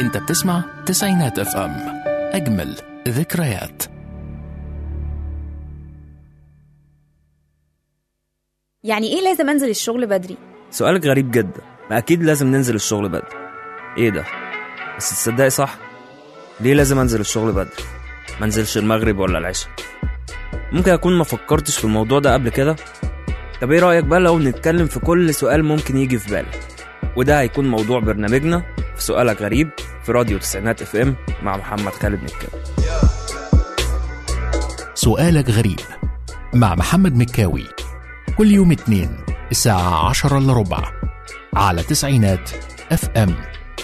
انت بتسمع تسعينات اف ام اجمل ذكريات يعني ايه لازم انزل الشغل بدري سؤالك غريب جدا ما اكيد لازم ننزل الشغل بدري ايه ده بس تصدقي صح ليه لازم انزل الشغل بدري ما انزلش المغرب ولا العشاء ممكن اكون ما فكرتش في الموضوع ده قبل كده طب ايه رايك بقى لو نتكلم في كل سؤال ممكن يجي في بالك وده هيكون موضوع برنامجنا في سؤالك غريب في راديو تسعينات اف ام مع محمد خالد مكاوي سؤالك غريب مع محمد مكاوي كل يوم اثنين الساعة عشرة إلا ربع على تسعينات اف ام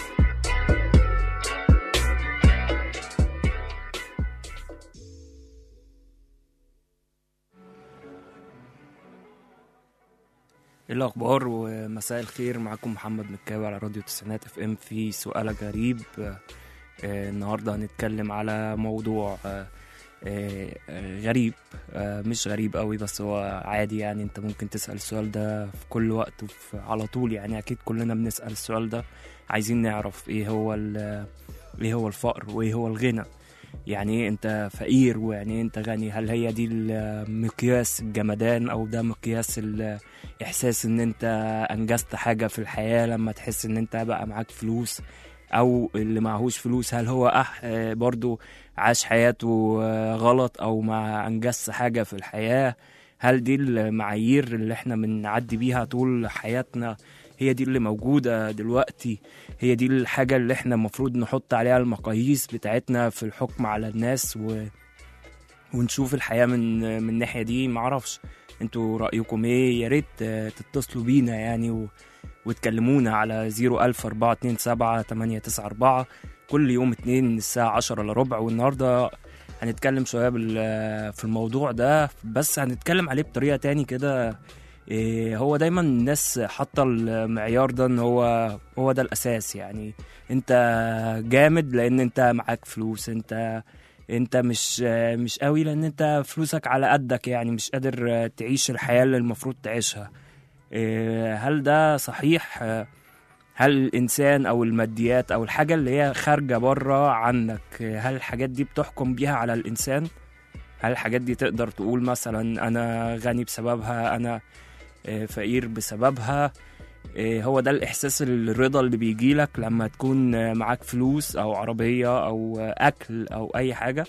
ايه الاخبار ومساء الخير معاكم محمد مكاوي على راديو تسعينات اف ام في سؤالك غريب آه، آه، النهارده هنتكلم على موضوع آه، آه، آه، غريب آه، مش غريب قوي بس هو عادي يعني انت ممكن تسأل السؤال ده في كل وقت وفي على طول يعني اكيد كلنا بنسأل السؤال ده عايزين نعرف ايه هو ال- ايه هو الفقر وايه هو الغنى يعني ايه انت فقير ويعني ايه انت غني هل هي دي المقياس الجمدان او ده مقياس ال- احساس ان انت انجزت حاجه في الحياه لما تحس ان انت بقى معاك فلوس او اللي معهوش فلوس هل هو أح آه، برضو عاش حياته آه، غلط او ما انجزش حاجه في الحياه هل دي المعايير اللي احنا بنعدي بيها طول حياتنا هي دي اللي موجودة دلوقتي هي دي الحاجة اللي احنا المفروض نحط عليها المقاييس بتاعتنا في الحكم على الناس و... ونشوف الحياة من من الناحية دي معرفش انتوا رأيكم ايه يا ريت آه، تتصلوا بينا يعني و... وتكلمونا على 01427 كل يوم اتنين الساعة عشرة الا ربع والنهاردة هنتكلم شوية بال... في الموضوع ده بس هنتكلم عليه بطريقة تاني كده إيه، هو دايما الناس حاطة المعيار ده ان هو هو ده الاساس يعني انت جامد لان انت معاك فلوس انت انت مش مش قوي لان انت فلوسك على قدك يعني مش قادر تعيش الحياة اللي المفروض تعيشها إيه، هل ده صحيح هل الانسان او الماديات او الحاجة اللي هي خارجة بره عنك هل الحاجات دي بتحكم بيها على الانسان هل الحاجات دي تقدر تقول مثلا انا غني بسببها انا آه، فقير بسببها آه، هو ده الإحساس الرضا اللي بيجيلك لما تكون آه، معاك فلوس أو عربية أو آه، أكل أو أي حاجة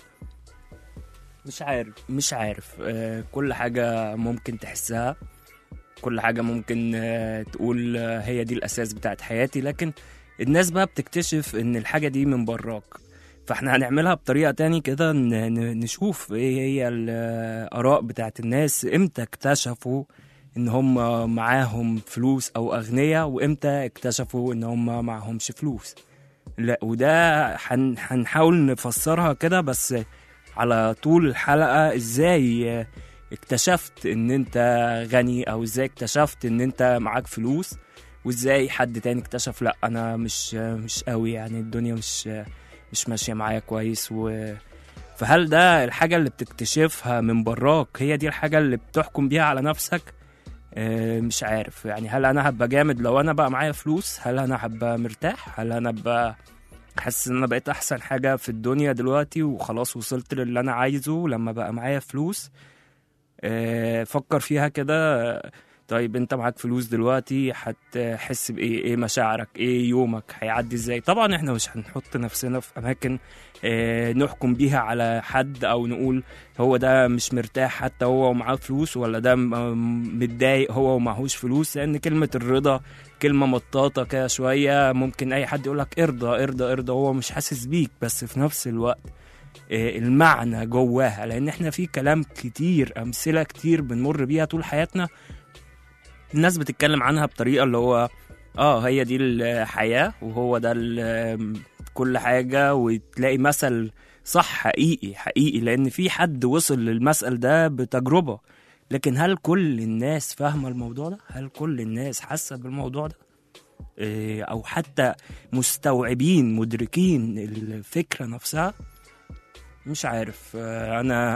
مش عارف مش عارف آه، كل حاجة ممكن تحسها كل حاجة ممكن آه، تقول آه، هي دي الأساس بتاعت حياتي لكن الناس بقى بتكتشف إن الحاجة دي من براك فاحنا هنعملها بطريقة تاني كده ن- ن- نشوف ايه هي الآراء بتاعت الناس امتى اكتشفوا ان هم معاهم فلوس او اغنياء وامتى اكتشفوا ان هم معهمش فلوس لا وده هن- هنحاول نفسرها كده بس على طول الحلقة ازاي اكتشفت ان انت غني او ازاي اكتشفت ان انت معاك فلوس وازاي حد تاني اكتشف لا انا مش مش قوي يعني الدنيا مش مش ماشية معايا كويس و فهل ده الحاجة اللي بتكتشفها من براك هي دي الحاجة اللي بتحكم بيها على نفسك آه، مش عارف يعني هل انا هبقى جامد لو انا بقى معايا فلوس هل انا هبقى مرتاح هل انا هبقى حاسس ان انا بقيت احسن حاجة في الدنيا دلوقتي وخلاص وصلت للي انا عايزه لما بقى معايا فلوس آه، فكر فيها كده آه، طيب انت معاك فلوس دلوقتي هتحس بايه ايه مشاعرك ايه يومك هيعدي ازاي طبعا احنا مش هنحط نفسنا في اماكن آه، نحكم بيها على حد او نقول هو ده مش مرتاح حتى هو ومعاه فلوس ولا ده م- متضايق هو ومعهوش فلوس لان كلمة الرضا كلمة مطاطة كده شوية ممكن اي حد يقولك ارضى ارضى ارضى هو مش حاسس بيك بس في نفس الوقت آه، المعنى جواها لان احنا في كلام كتير امثلة كتير بنمر بيها طول حياتنا الناس بتتكلم عنها بطريقة اللي هو اه هي دي الحياة وهو ده ال- كل حاجة وتلاقي مثل صح حقيقي حقيقي لأن في حد وصل للمسأل ده بتجربة لكن هل كل الناس فاهمة الموضوع ده؟ هل كل الناس حاسة بالموضوع ده؟ إيه، أو حتى مستوعبين مدركين الفكرة نفسها؟ مش عارف آه، أنا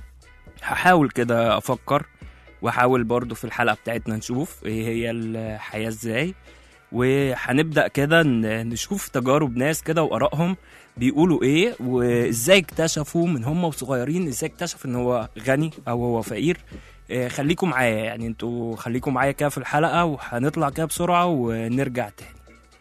هحاول كده أفكر واحاول برضو في الحلقة بتاعتنا نشوف ايه هي الحياة ازاي وهنبدا كده ن- نشوف تجارب ناس كده وارائهم بيقولوا ايه وازاي اكتشفوا من هم وصغيرين ازاي اكتشف ان هو غني او هو فقير آه، خليكم معايا يعني انتوا خليكم معايا كده في الحلقه وهنطلع كده بسرعه ونرجع تاني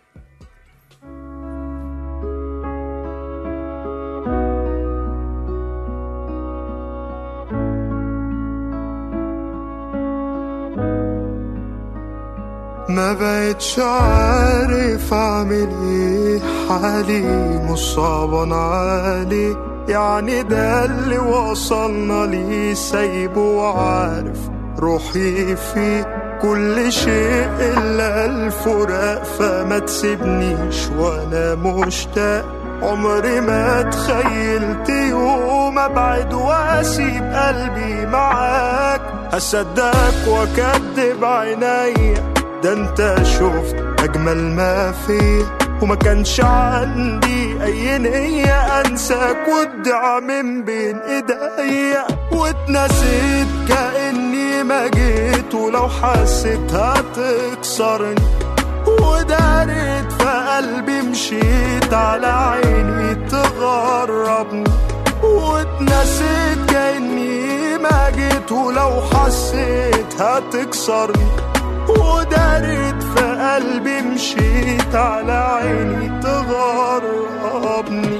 ما بقتش عارف اعمل ايه حالي مش صعبان عليه يعني ده اللي وصلنا ليه سايبه وعارف روحي فيه كل شيء الا الفراق فما تسيبنيش وانا مشتاق عمري ما تخيلت يوم ابعد واسيب قلبي معاك هصدقك واكدب عينيا ده انت شفت اجمل ما فيا وما كانش عندي اي نية انساك وادعى من بين ايديا واتنسيت كاني ما جيت ولو حسيت هتكسرني ودارت في قلبي مشيت على عيني تغربني واتنسيت كاني ما جيت ولو حسيت هتكسرني ودارت في قلبي مشيت على عيني تغربني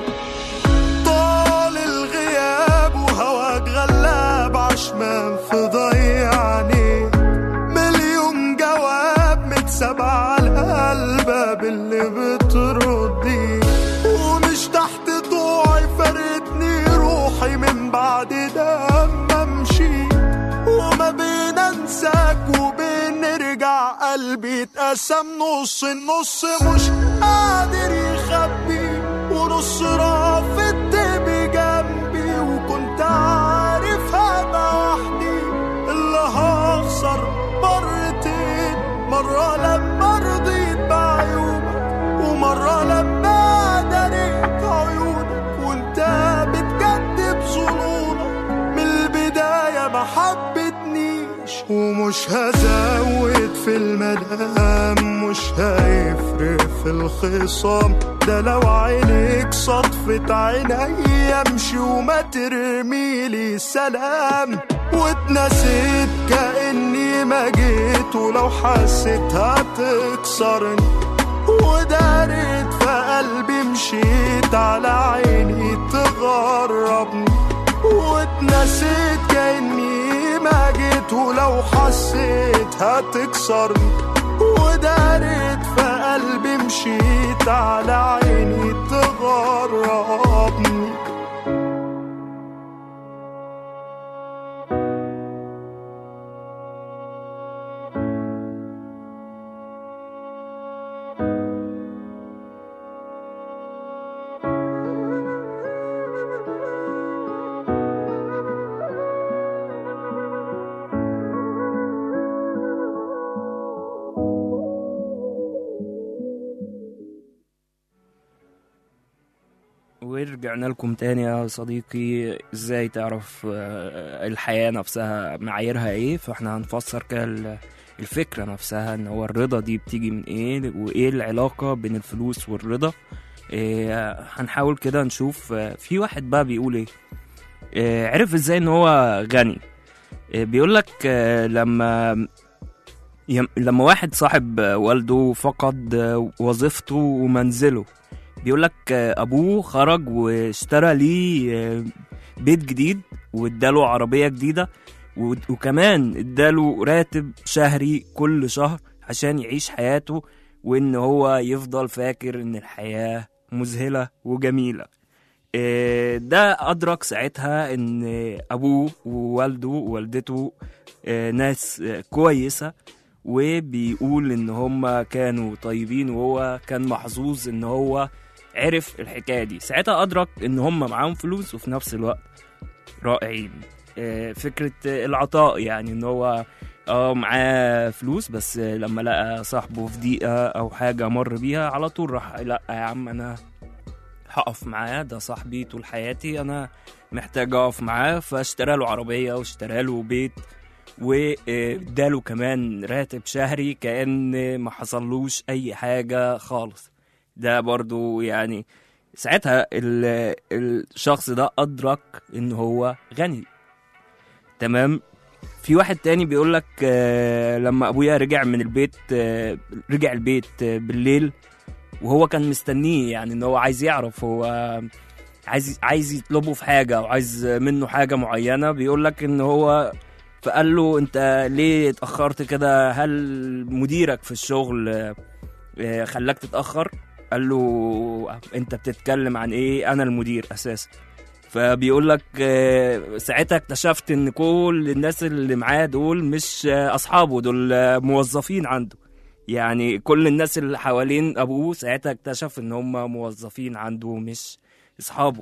طال الغياب وهواك غلاب عشمان في ضيعني مليون جواب متساب على الباب اللي بتردي ومش تحت ضوعي فارقتني روحي من بعد لما امشي وما بين انساك وبين نرجع قلبي اتقسم نص النص مش قادر يخبي ونص رافض بجنبي وكنت عارف هبقى وحدي اللي هخسر مرتين مرة لما رضيت بعيوبك ومرة لما دريت عيونك وانت بتكذب ظنونك من البداية ما حبتنيش ومش هزود في المدام مش هيفرق في الخصام ده لو عينيك صدفة عيني امشي وما ترميلي سلام واتنسيت كأني ما جيت ولو حسيت هتكسرني ودارت في قلبي مشيت على عيني تغربني واتنسيت كأني ما جيت ولو حسيت هتكسرني ودارت في قلبي مشيت على عيني تغربني ورجعنا لكم تاني يا صديقي ازاي تعرف آه، الحياة نفسها معاييرها ايه فاحنا هنفسر كده ال- الفكرة نفسها ان هو الرضا دي بتيجي من ايه وايه العلاقة بين الفلوس والرضا إيه هنحاول كده نشوف آه، في واحد بقى بيقول ايه آه، عرف ازاي ان هو غني آه، بيقولك آه، لما يم- لما واحد صاحب آه، والده فقد آه، وظيفته ومنزله بيقول لك ابوه خرج واشترى ليه آه، بيت جديد واداله عربيه جديده و- وكمان اداله راتب شهري كل شهر عشان يعيش حياته وان هو يفضل فاكر ان الحياه مذهله وجميله آه، ده ادرك ساعتها ان ابوه ووالده ووالدته آه، ناس آه، كويسه وبيقول ان هم كانوا طيبين وهو كان محظوظ ان هو عرف الحكايه دي ساعتها ادرك ان هم معاهم فلوس وفي نفس الوقت رائعين آه، فكره آه، العطاء يعني ان هو اه معاه فلوس بس آه، لما لقى صاحبه في ضيقه او حاجه مر بيها على طول راح لا يا عم انا هقف معاه ده صاحبي طول حياتي انا محتاج اقف معاه فاشترى له عربيه واشترى له بيت واداله كمان راتب شهري كأن ما حصلوش أي حاجة خالص ده برضو يعني ساعتها ال- الشخص ده أدرك إن هو غني تمام في واحد تاني بيقول لك لما ابويا رجع من البيت آه، رجع البيت آه، بالليل وهو كان مستنيه يعني ان هو عايز يعرف هو عايز عايز يطلبه في حاجه او عايز منه حاجه معينه بيقول لك ان هو فقال له انت ليه اتاخرت كده هل مديرك في الشغل آه، آه، خلاك تتاخر قال له انت بتتكلم عن ايه انا المدير اساسا فبيقول لك آه، ساعتها اكتشفت ان كل الناس اللي معاه دول مش آه، اصحابه دول آه، موظفين عنده يعني كل الناس اللي حوالين ابوه ساعتها اكتشف ان هم موظفين عنده مش اصحابه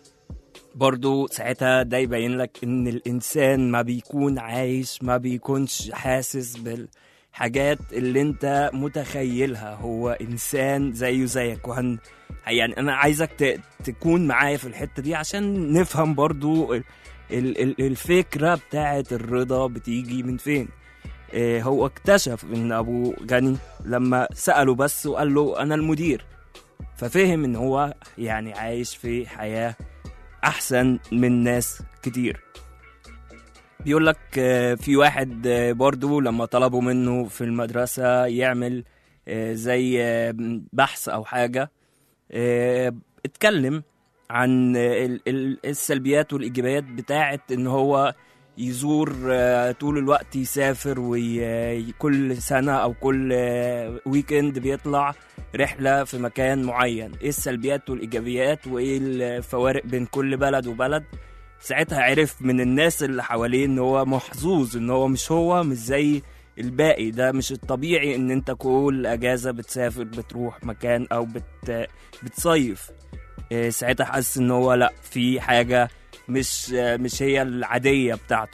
برضو ساعتها ده يبين لك ان الانسان ما بيكون عايش ما بيكونش حاسس بالحاجات اللي انت متخيلها هو انسان زيه زيك وهن يعني انا عايزك ت... تكون معايا في الحته دي عشان نفهم برضو ال... ال... ال- الفكره بتاعه الرضا بتيجي من فين إيه هو اكتشف ان ابوه غني لما ساله بس وقال له انا المدير ففهم ان هو يعني عايش في حياه احسن من ناس كتير بيقول لك آه، في واحد آه، برضو لما طلبوا منه في المدرسة يعمل آه، زي آه، بحث أو حاجة آه، اتكلم عن آه، ال- ال- السلبيات والإيجابيات بتاعة إن هو يزور آه، طول الوقت يسافر وكل سنة أو كل آه، ويكند بيطلع رحلة في مكان معين إيه السلبيات والإيجابيات وإيه الفوارق بين كل بلد وبلد ساعتها عرف من الناس اللي حواليه ان هو محظوظ ان هو مش هو مش زي الباقي ده مش الطبيعي ان انت كل اجازه بتسافر بتروح مكان او بت بتصيف إيه، ساعتها حس ان هو لا في حاجه مش مش هي العاديه بتاعته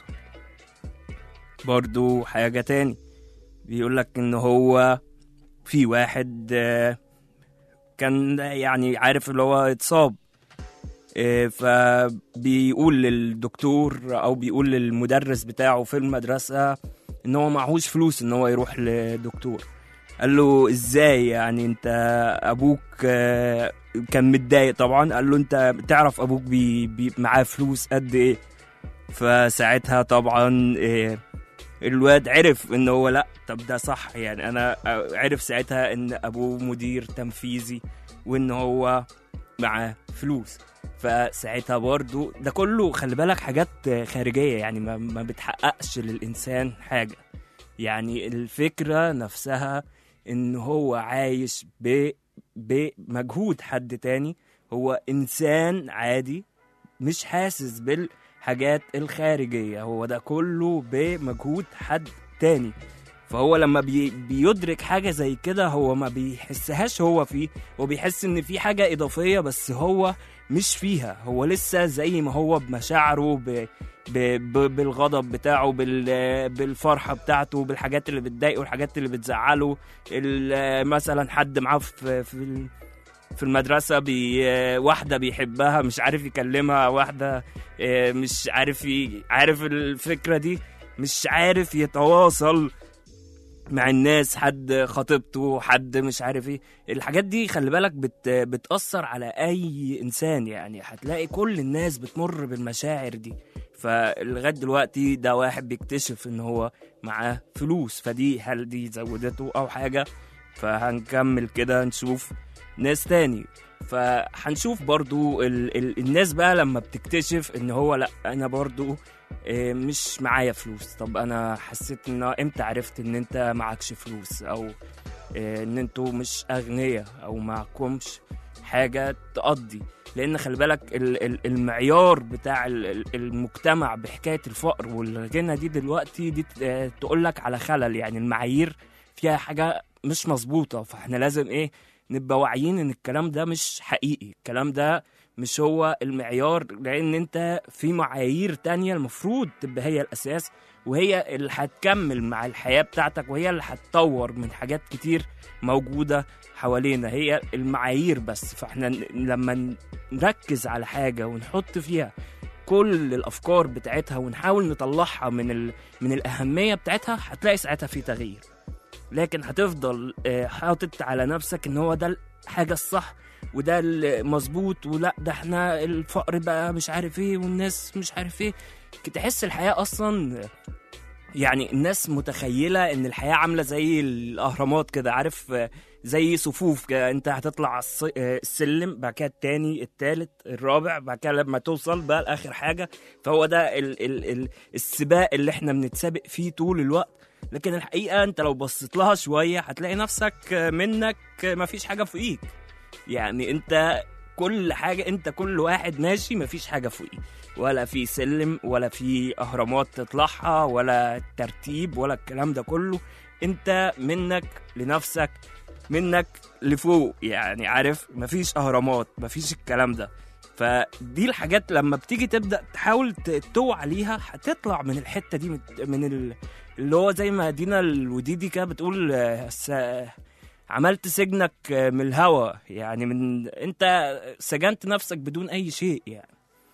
برضو حاجه تاني بيقول لك ان هو في واحد آه، كان يعني عارف اللي هو اتصاب إيه، فبيقول للدكتور او بيقول للمدرس بتاعه في المدرسه ان هو معهوش فلوس ان هو يروح لدكتور قال له ازاي يعني انت ابوك آه، كان متضايق طبعا قال له انت تعرف ابوك بي بي معاه فلوس قد ايه فساعتها طبعا إيه، الواد عرف ان هو لا طب ده صح يعني انا عرف ساعتها ان ابوه مدير تنفيذي وان هو معاه فلوس فساعتها برضو ده كله خلي بالك حاجات خارجية يعني ما, ما بتحققش للإنسان حاجة يعني الفكرة نفسها إن هو عايش ب بمجهود حد تاني هو إنسان عادي مش حاسس بالحاجات الخارجية هو ده كله بمجهود حد تاني فهو لما بي بيدرك حاجة زي كده هو ما بيحسهاش هو فيه هو بيحس ان في حاجة اضافية بس هو مش فيها هو لسه زي ما هو بمشاعره ب... ب... ب... بالغضب بتاعه بال... بالفرحة بتاعته بالحاجات اللي بتضايقه والحاجات اللي بتزعله ال... مثلا حد معاه في في ال- في المدرسة بي... واحدة بيحبها مش عارف يكلمها واحدة آه، مش عارف ي... عارف الفكرة دي مش عارف يتواصل مع الناس حد خطيبته حد مش عارف ايه الحاجات دي خلي بالك بت بتأثر على أي إنسان يعني هتلاقي كل الناس بتمر بالمشاعر دي فلغاية دلوقتي ده واحد بيكتشف إن هو معاه فلوس فدي هل دي زودته أو حاجة فهنكمل كده نشوف ناس تاني فهنشوف برضو ال ال الناس بقى لما بتكتشف ان هو لا انا برضو إيه، مش معايا فلوس طب انا حسيت ان امتى عرفت ان انت معكش فلوس او إيه، ان انتوا مش اغنياء او معكمش حاجه تقضي لان خلي بالك ال- ال- المعيار بتاع ال- ال- المجتمع بحكايه الفقر والغنى دي دلوقتي دي تقول لك على خلل يعني المعايير فيها حاجه مش مظبوطه فاحنا لازم ايه نبقى واعيين ان الكلام ده مش حقيقي الكلام ده مش هو المعيار لان انت في معايير تانية المفروض تبقى هي الاساس وهي اللي هتكمل مع الحياة بتاعتك وهي اللي هتطور من حاجات كتير موجودة حوالينا هي المعايير بس فاحنا ن- لما ن- نركز على حاجة ونحط فيها كل الافكار بتاعتها ونحاول نطلعها من ال... من الاهميه بتاعتها هتلاقي ساعتها في تغيير لكن هتفضل آه، حاطط على نفسك ان هو ده الحاجه الصح وده المظبوط ولا ده احنا الفقر بقى مش عارف ايه والناس مش عارف ايه تحس الحياه اصلا يعني الناس متخيله ان الحياه عامله زي الاهرامات كده عارف آه، زي صفوف كده انت هتطلع على الص- آه، السلم بعد كده التاني التالت الرابع بعد كده لما توصل بقى لاخر حاجه فهو ده ال ال ال السباق اللي احنا بنتسابق فيه طول الوقت لكن الحقيقه انت لو بصيت لها شويه هتلاقي نفسك آه، منك آه، مفيش حاجه فوقيك يعني انت كل حاجه انت كل واحد ماشي مفيش حاجه فوقيه ولا في سلم ولا في اهرامات تطلعها ولا ترتيب ولا الكلام ده كله انت منك لنفسك منك لفوق يعني عارف مفيش اهرامات مفيش الكلام ده فدي الحاجات لما بتيجي تبدا تحاول ت- توعى ليها هتطلع من الحته دي من- من ال- اللي هو زي ما دينا الوديدي كده بتقول آه، س- عملت سجنك آه، من الهوا يعني من انت سجنت نفسك بدون اي شيء يعني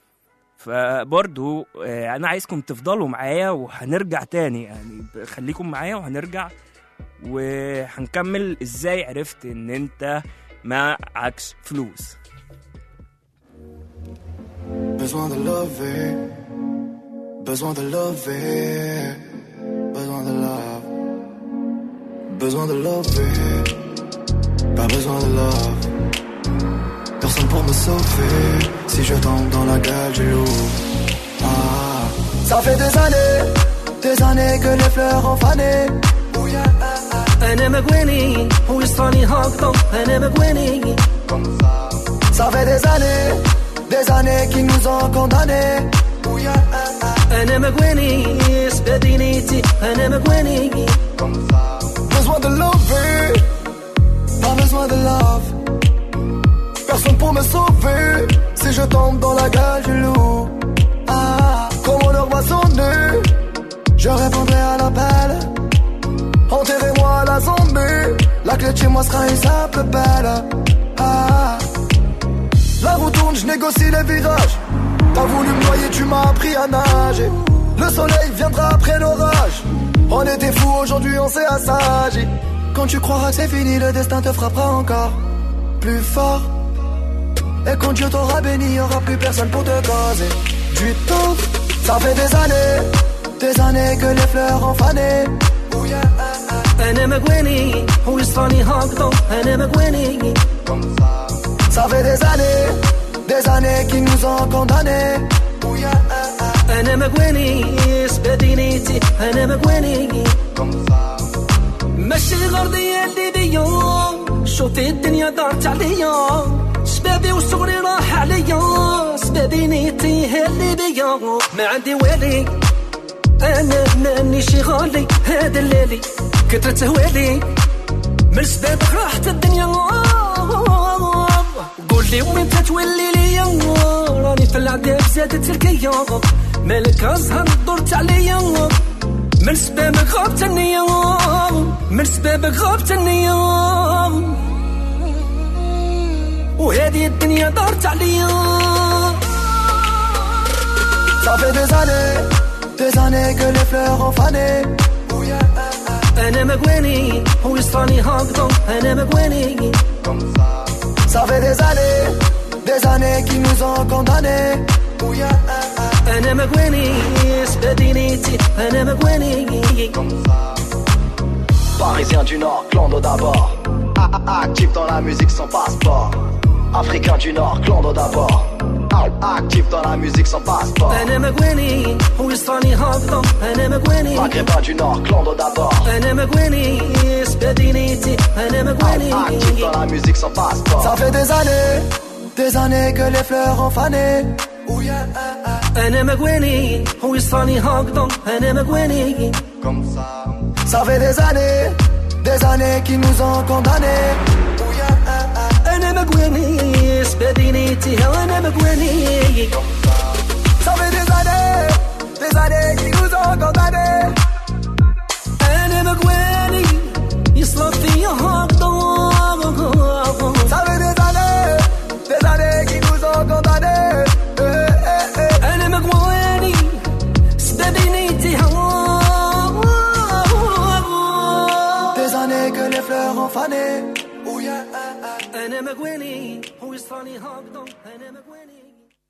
فبرضو آه، انا عايزكم تفضلوا معايا وهنرجع تاني يعني ب- خليكم معايا وهنرجع وهنكمل ازاي عرفت ان انت معكش فلوس Besoin de lever, besoin de lever, besoin de love, besoin de lever, pas besoin de love. Personne pour me sauver, si je tombe dans la gueule du loup. Ah, ça fait des années, des années que les fleurs ont fané. Oh yeah, انا مقويني ويصراني هاكطو انا مقويني ça fait des années, des années qui nous ont condamnés. Oh yeah, انا مقويني سبدينيتي انا مقويني Besoin de lever, pas besoin de love. Personne pour me sauver si je tombe dans la gueule du loup. Ah, quand mon heure va sonner, je répondrai à l'appel. Enterrez-moi à la zombie, la clé de chez moi sera une simple belle. Ah, la roue tourne, je négocie les virages. T'as voulu me noyer, tu m'as appris à nager. Le soleil viendra après l'orage. On était fous, aujourd'hui on s'est assagi. Quand tu croiras que c'est fini, le destin te frappera encore plus fort. Et quand Dieu t'aura béni, y aura plus personne pour te causer du tort. Ça fait des années, des années que les fleurs ont fané. Oh yeah, انا مقويني ويصراني هاكطو انا مقويني Ça fait des années, des années qui nous ont condamnés. Oh yeah, انا مقويني سبدينيتي انا مقويني ماشي الغرضية اللي بيا شوطي الدنيا دارت عليا شبابي وصغري راح عليا سبدينيتي هي اللي بيا ما عندي والي انا ماني شي غالي هذا الليلي كترة هوالي من سبابك راحت الدنيا قول لي وين تتولي ليا راني في العذاب زادت الكيا مالك ازهر دورت عليا من سبابك غابت النية من سبابك غابت النية وهذه الدنيا دارت عليا ça fait des années, des années que les fleurs ont fané. Oh yeah, انا مقواني ويصراني هاكطو انا مقواني ça fait des années, des années qui nous ont condamnés. Oh yeah, انا مقواني سبدينيتي انا مقواني Parisien du Nord, clando d'abord. Ah, ah, Actif dans la musique sans passeport. Africain du Nord, clando d'abord. Ah, Actif dans la musique sans passeport. انا مقواني ويصراني هاكطو انا مقواني Maghrébin du Nord, clando d'abord. انا مقواني سبدينيتي انا مقواني Actif dans la musique sans passeport. ça fait des années, des années que les fleurs ont fané. Oh yeah, انا مقواني ويصراني هاكطو انا مقواني comme ça. Ça fait des années, des années qui nous ont condamnés. Oh yeah, انا مقواني سبدينيتي انا مقواني ça fait des années, des années qui nous ont condamnés. انا مقواني يصرف فيا هاكطو Ça fait des années, des années qui nous ont condamnés. Eh, eh, eh. انا rend fané. Oh yeah, ah, ah. انا مقويني هو يصفاني هكذا انا مقويني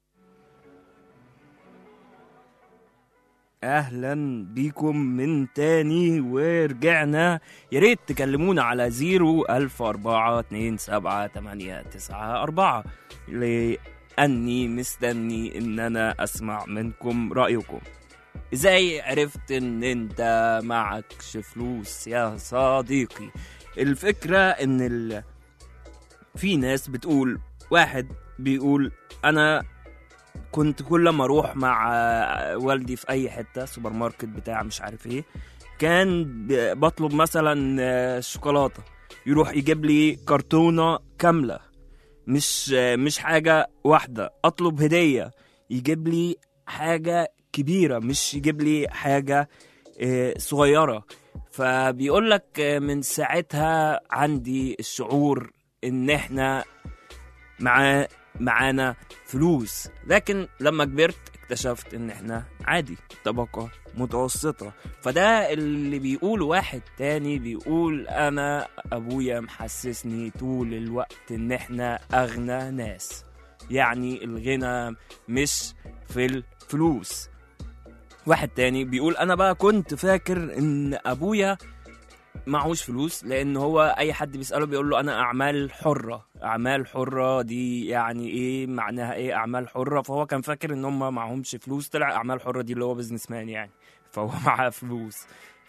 اهلا بيكم من تاني ورجعنا يا ريت تكلمونا على زيرو ألف أربعة اتنين سبعة تمانية تسعة أربعة لأني مستني إن أنا أسمع منكم رأيكم ازاي عرفت ان انت معكش فلوس يا صديقي الفكرة ان ال... في ناس بتقول واحد بيقول انا كنت كل ما اروح مع والدي في اي حته سوبر ماركت بتاع مش عارف ايه كان ب- بطلب مثلا آه، شوكولاته يروح يجيب لي كرتونه كامله مش آه، مش حاجه واحده اطلب هديه يجيب لي حاجه كبيره مش يجيب لي حاجه آه، صغيره فبيقول لك آه، من ساعتها عندي الشعور ان احنا مع معانا فلوس لكن لما كبرت اكتشفت ان احنا عادي طبقة متوسطة فده اللي بيقول واحد تاني بيقول انا ابويا محسسني طول الوقت ان احنا اغنى ناس يعني الغنى مش في الفلوس واحد تاني بيقول انا بقى كنت فاكر ان ابويا معهوش فلوس لان هو اي حد بيساله بيقول له انا اعمال حره اعمال حره دي يعني ايه معناها ايه اعمال حره فهو كان فاكر ان هم معهمش فلوس طلع اعمال حره دي اللي هو بزنس مان يعني فهو معاه فلوس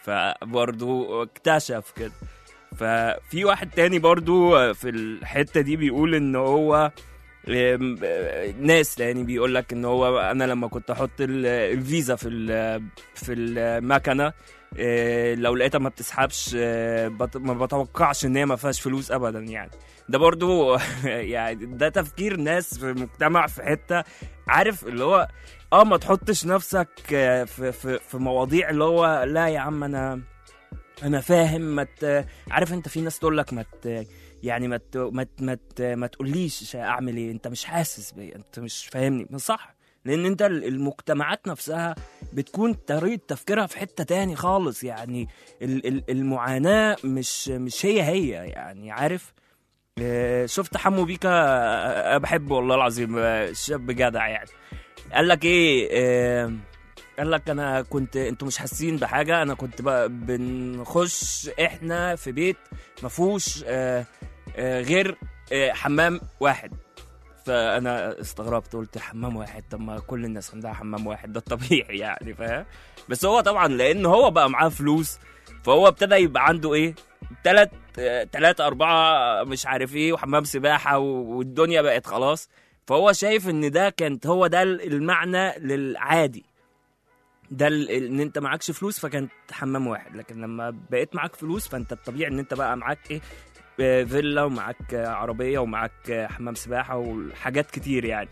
فبرضه اكتشف كده ففي واحد تاني برضو في الحته دي بيقول ان هو آم، آه، ناس تاني بيقول لك ان هو انا لما كنت احط ال- الفيزا في ال- في المكنه آه، لو لقيتها ما بتسحبش آه، بت- ما بتوقعش ان هي ما فيهاش فلوس ابدا يعني ده برضو يعني ده تفكير ناس في مجتمع في حته عارف اللي هو اه ما تحطش نفسك آه، في في في مواضيع اللي هو لا يا عم انا انا فاهم ما ت... عارف انت في ناس تقول لك ما ت... يعني ما ت... ما ت... ما, ت... ما تقوليش اعمل ايه انت مش حاسس بيا انت مش فاهمني ما صح لان انت ال- المجتمعات نفسها بتكون طريقه تفكيرها في حته تاني خالص يعني ال- ال- المعاناه مش مش هي هي يعني عارف آه، شفت حمو بيكا آه، بحبه والله العظيم آه، شاب جدع يعني قال لك ايه آه، قال لك انا كنت انتوا مش حاسين بحاجه انا كنت بقى بنخش احنا في بيت ما فيهوش آه، آه، غير آه، حمام واحد فانا استغربت قلت حمام واحد طب ما كل الناس عندها حمام واحد ده الطبيعي يعني فاهم بس هو طبعا لان هو بقى معاه فلوس فهو ابتدى يبقى عنده ايه تلات آه، تلاتة أربعة مش عارف ايه وحمام سباحة و- والدنيا بقت خلاص فهو شايف ان ده كانت هو ده المعنى للعادي ده ال- ال- ان انت معكش فلوس فكانت حمام واحد لكن لما بقيت معاك فلوس فانت الطبيعي ان انت بقى معاك ايه آه، فيلا ومعاك آه، عربيه ومعاك آه، حمام سباحه وحاجات كتير يعني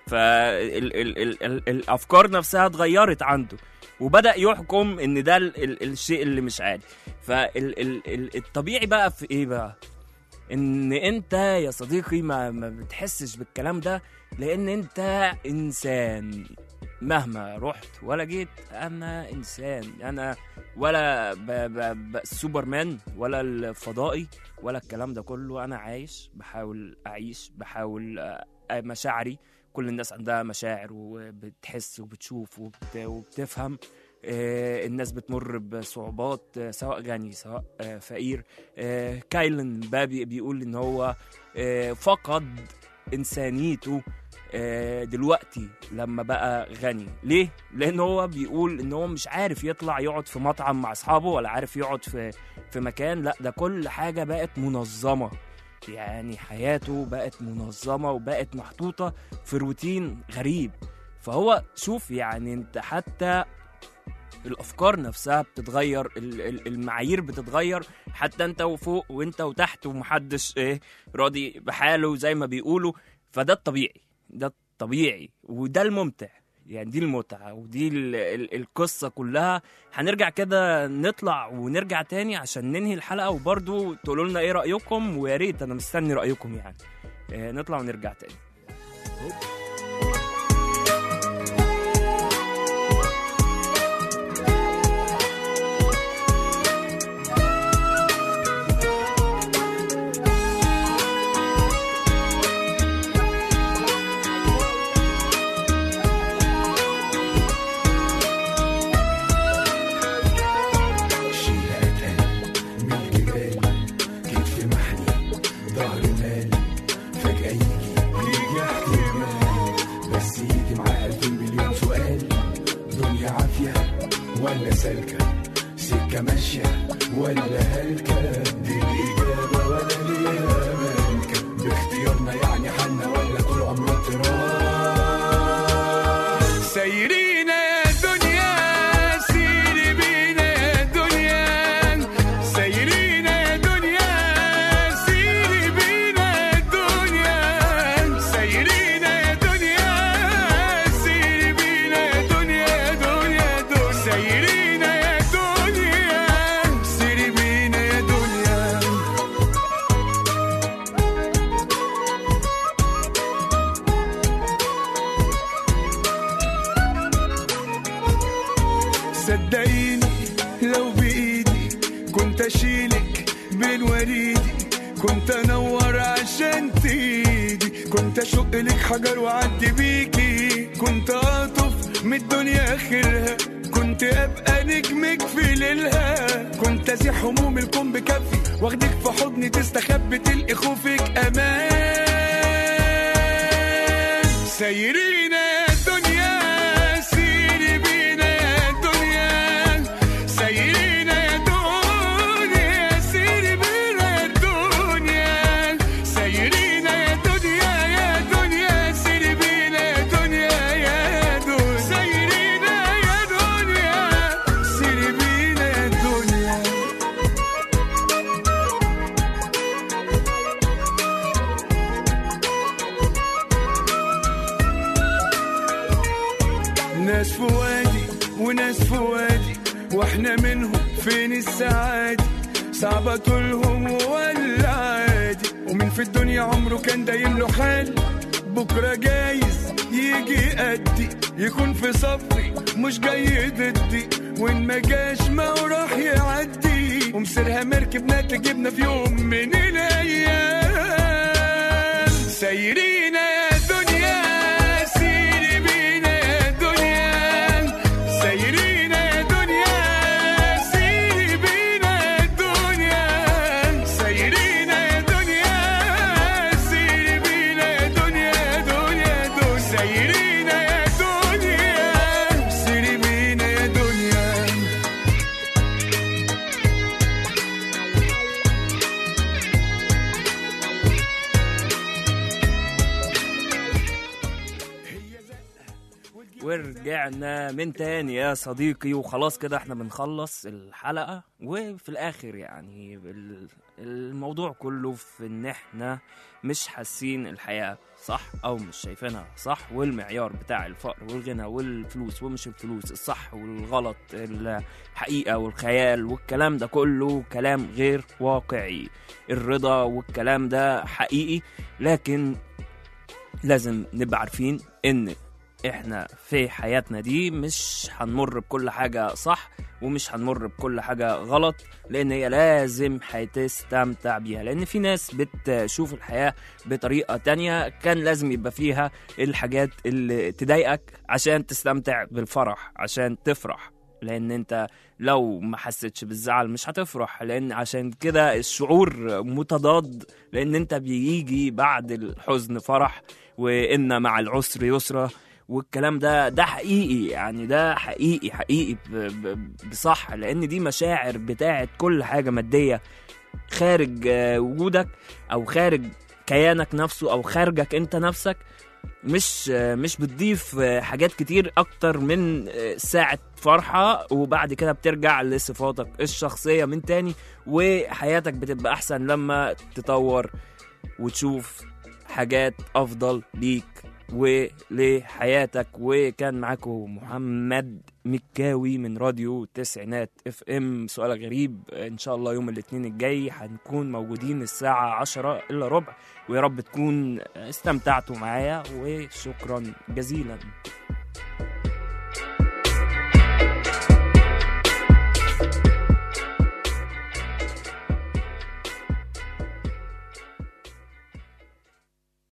فالافكار نفسها اتغيرت عنده وبدا يحكم ان ده ال ال الشيء اللي مش عادي فالطبيعي بقى في ايه بقى ان انت يا صديقي ما, ما بتحسش بالكلام ده لان انت انسان مهما رحت ولا جيت انا انسان انا ولا ب ب ب سوبرمان ولا الفضائي ولا الكلام ده كله انا عايش بحاول اعيش بحاول آه، آه، مشاعري كل الناس عندها مشاعر وبتحس وبتشوف وبت وبتفهم آه، الناس بتمر بصعوبات آه، سواء غني سواء آه، فقير آه، كايلن بابي بيقول ان هو آه، فقد انسانيته آه، دلوقتي لما بقى غني ليه لان هو بيقول ان هو مش عارف يطلع يقعد في مطعم مع اصحابه ولا عارف يقعد في في مكان لا ده كل حاجه بقت منظمه يعني حياته بقت منظمه وبقت محطوطه في روتين غريب فهو شوف يعني انت حتى الافكار نفسها بتتغير ال- ال- المعايير بتتغير حتى انت وفوق وانت وتحت ومحدش ايه راضي بحاله زي ما بيقولوا فده الطبيعي ده الطبيعي وده الممتع يعني دي المتعة ودي ال ال القصة كلها هنرجع كده نطلع ونرجع تاني عشان ننهي الحلقة وبرضو تقولوا لنا ايه رأيكم ويا ريت انا مستني رأيكم يعني آه نطلع ونرجع تاني السكة ماشية ولا هلكة دي الإجابة ولا ليها ملكة باختيارنا يعني حالنا ولا طول عمرنا تراب سايرين يا دنيا سيري بينا يا دنيا سايرين يا دنيا سيري بينا يا دنيا سايرين يا دنيا سيري بينا يا دنيا يا دنيا دنيا سايرين يا دنيا سيري بينا يا دنيا صدقيني لو بايدي كنت اشيلك بين وريدي كنت انور عشان تيدي كنت اشق لك حجر واعدي بيكي كنت اطف من الدنيا اخرها كنت ابقى نجمك في ليلها كنت ازيح هموم الكون بكفي واخدك في حضني تستخبي تلقي خوفك امان سايرين يا دنيا سيري بينا يا دنيا سايرين يا دنيا سيري بينا يا دنيا سايرين يا دنيا يا دنيا سيري بينا يا دنيا يا دنيا سايرين يا دنيا سيري بينا يا دنيا ناس في وادي وناس في وادي واحنا منهم فين السعادة صعبة طولهم ولا عادي ومين في الدنيا عمره كان دايم له حال بكرة جايز يجي قدي يكون في صفي مش جاي ضدي وان ما جاش ما هو راح يعدي ومسيرها مركبنا تجيبنا في يوم من الايام سايرين يا دنيا سيري بينا يا دنيا سايرين يا دنيا سيري بينا يا دنيا سايرين يا دنيا سيري بينا يا دنيا يا دنيا دنيا سايرين يا دنيا سيري بينا يا دنيا ورجعنا من تاني يا صديقي وخلاص كده احنا بنخلص الحلقة وفي الآخر يعني ال- الموضوع كله في إن احنا مش حاسين الحياة صح أو مش شايفينها صح والمعيار بتاع الفقر والغنى والفلوس ومش الفلوس الصح والغلط الحقيقة والخيال والكلام ده كله كلام غير واقعي الرضا والكلام ده حقيقي لكن لازم نبقى عارفين ان احنا في حياتنا دي مش هنمر بكل حاجة صح ومش هنمر بكل حاجة غلط لان هي لازم هتستمتع بيها لان في ناس بتشوف الحياة بطريقة تانية كان لازم يبقى فيها الحاجات اللي تضايقك عشان تستمتع بالفرح عشان تفرح لان انت لو ما حسيتش بالزعل مش هتفرح لان عشان كده الشعور متضاد لان انت بيجي بعد الحزن فرح وان مع العسر يسرا والكلام ده ده حقيقي يعني ده حقيقي حقيقي ب- ب- بصح لان دي مشاعر بتاعت كل حاجه ماديه خارج آه، وجودك او خارج كيانك نفسه او خارجك انت نفسك مش آه، مش بتضيف آه، حاجات كتير اكتر من آه، ساعة فرحة وبعد كده بترجع لصفاتك الشخصية من تاني وحياتك بتبقى احسن لما تطور وتشوف حاجات افضل ليك ولحياتك وكان معاكم محمد مكاوي من راديو تسعينات اف ام سؤال غريب ان شاء الله يوم الاثنين الجاي هنكون موجودين الساعة عشرة الا ربع ويا رب تكون استمتعتوا معايا وشكرا جزيلا